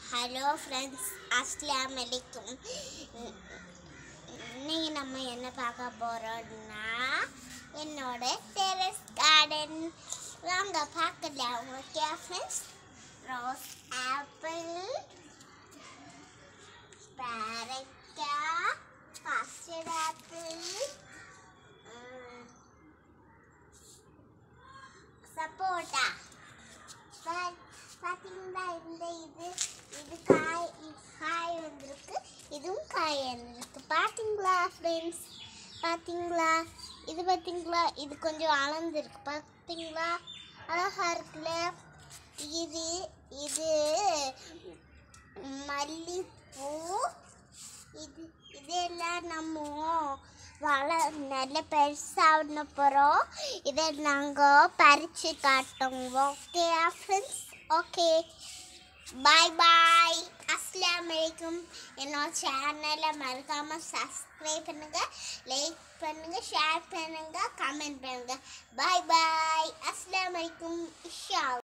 hello friends அஸ்லாம் வலைக்கும் இன்னைக்கு நம்ம என்ன பார்க்க போகிறோம்னா என்னோட டெரஸ் கார்டன் வாங்க பார்க்கலாம் ஓகே ஃப்ரெண்ட்ஸ் ரோஸ் ஆப்பிள் பேரக்காய் கஸ்டர்ட் ஆப்பிள் சப்போட்டா பார்த்தீங்களா இந்த இது இது காய் இது காய் வந்திருக்கு இதுவும் காய் வந்திருக்கு பார்த்தீங்களா ஃப்ரெண்ட்ஸ் பார்த்தீங்களா இது பார்த்தீங்களா இது கொஞ்சம் அளந்துருக்கு பார்த்தீங்களா அழகா இருக்குல்ல இது இது மல்லிப்பூ இது இதெல்லாம் நம்ம வள நல்ல பெருசாக போகிறோம் இதை நாங்கள் பறித்து காட்டோம் okay friends okay bye bye அஸ்லாம் வலைக்கும் என்னோட சேனலை மறக்காமல் சப்ஸ்கிரைப் பண்ணுங்கள் லைக் பண்ணுங்கள் ஷேர் பண்ணுங்கள் கமெண்ட் பண்ணுங்கள் பாய் பாய் அஸ்லாம் வலைக்கும் இஷா